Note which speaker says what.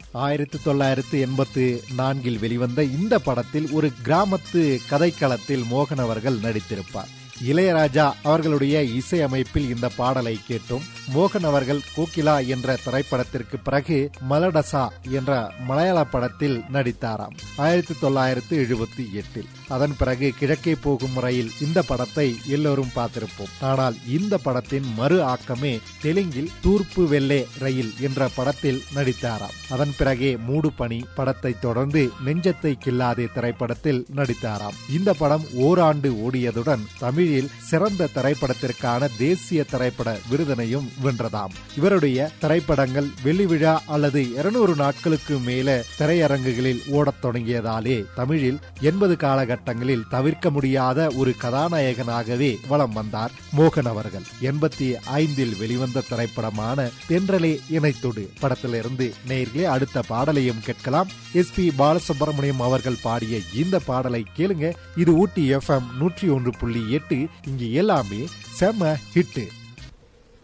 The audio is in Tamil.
Speaker 1: ஆயிரத்தி தொள்ளாயிரத்தி எண்பத்தி நான்கில் வெளிவந்த இந்த படத்தில் ஒரு கிராமத்து கதைக்களத்தில் மோகன் அவர்கள் நடித்திருப்பார் இளையராஜா அவர்களுடைய இசையமைப்பில் இந்த பாடலை கேட்டும் மோகன் அவர்கள் கோகிலா என்ற திரைப்படத்திற்கு பிறகு மலடசா என்ற மலையாள படத்தில் நடித்தாராம் ஆயிரத்தி தொள்ளாயிரத்தி எழுபத்தி எட்டில் அதன் பிறகு கிழக்கே போகும் ரயில் இந்த படத்தை எல்லோரும் பார்த்திருப்போம் ஆனால் இந்த படத்தின் மறு ஆக்கமே தெலுங்கில் தூர்ப்பு வெள்ளே ரயில் என்ற படத்தில் நடித்தாராம் அதன் பிறகே மூடு பணி படத்தை தொடர்ந்து நெஞ்சத்தை கில்லாதே திரைப்படத்தில் நடித்தாராம் இந்த படம் ஓராண்டு ஓடியதுடன் தமிழில் சிறந்த திரைப்படத்திற்கான தேசிய திரைப்பட விருதினையும் வென்றதாம் இவருடைய திரைப்படங்கள் வெள்ளி விழா அல்லது இருநூறு நாட்களுக்கு மேல திரையரங்குகளில் ஓடத் தொடங்கியதாலே தமிழில் எண்பது காலகட்டங்களில் தவிர்க்க முடியாத ஒரு கதாநாயகனாகவே வலம் வந்தார் மோகன் அவர்கள் எண்பத்தி ஐந்தில் வெளிவந்த திரைப்படமான தென்றலே இணைத்தொடு படத்திலிருந்து நேர்களே அடுத்த பாடலையும் கேட்கலாம் எஸ் பி பாலசுப்ரமணியம் அவர்கள் பாடிய இந்த பாடலை கேளுங்க இது ஊட்டி எஃப்எம் நூற்றி ஒன்று புள்ளி எட்டு இங்கு எல்லாமே செம ஹிட்டு